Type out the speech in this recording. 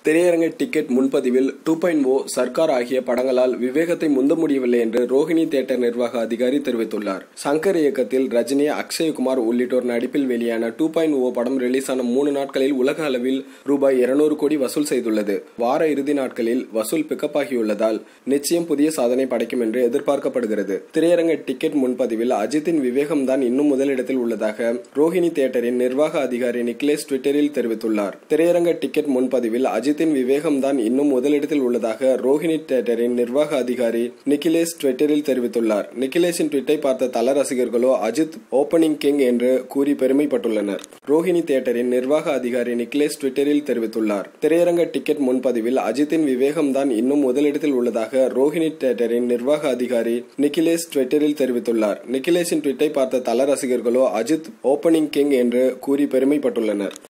திரையரங்க டிக்கெட் முன்பதிவில் two point O Sarkar ஆகிய படங்களால் விவேகத்தை முந்த முடியவில்லை என்று ரோஹிணி தியேட்டர் நிர்வாக அதிகாரி தெரிவித்துள்ளார் சங்கர் இயக்கத்தில் ரஜினி அக்ஷயகுமார் உள்ளிட்டோர் நடிப்பில் வெளியான டூ பாயிண்ட் ஓ படம் ரிலீஸ் ஆன மூணு நாட்களில் உலக அளவில் ரூபாய் இருநூறு கோடி வசூல் செய்துள்ளது வார இறுதி நாட்களில் வசூல் பிக்கப் ஆகியுள்ளதால் நிச்சயம் புதிய சாதனை படைக்கும் என்று எதிர்பார்க்கப்படுகிறது திரையரங்க டிக்கெட் முன்பதிவில் அஜித்தின் விவேகம் தான் இன்னும் முதலிடத்தில் உள்ளதாக ரோஹிணி தியேட்டரின் நிர்வாக அதிகாரி நிக்லேஸ் ட்விட்டரில் தெரிவித்துள்ளார் திரையரங்க டிக்கெட் முன்பதிவில் அஜித்தின் விவேகம் தான் இன்னும் முதலிடத்தில் உள்ளதாக ரோஹிணி தியேட்டரின் நிர்வாக அதிகாரி நிக்கிலேஷ் ட்விட்டரில் தெரிவித்துள்ளார் நிக்கிலேஷின் ட்விட்டை பார்த்த தல ரசிகர்களோ அஜித் ஓபனிங் கிங் என்று கூறி பெருமைப்பட்டுள்ளனர் ரோஹிணி தியேட்டரின் நிர்வாக அதிகாரி நிக்லேஷ் ட்விட்டரில் தெரிவித்துள்ளார் திரையரங்க டிக்கெட் முன்பதிவில் அஜித்தின் விவேகம் தான் இன்னும் முதலிடத்தில் உள்ளதாக ரோஹிணி தியேட்டரின் நிர்வாக அதிகாரி நிக்கிலேஷ் ட்விட்டரில் தெரிவித்துள்ளார் நிக்கிலேஷின் ட்விட்டை பார்த்த தல ரசிகர்களோ அஜித் ஓபனிங் கிங் என்று கூறி பெருமைப்பட்டுள்ளனர்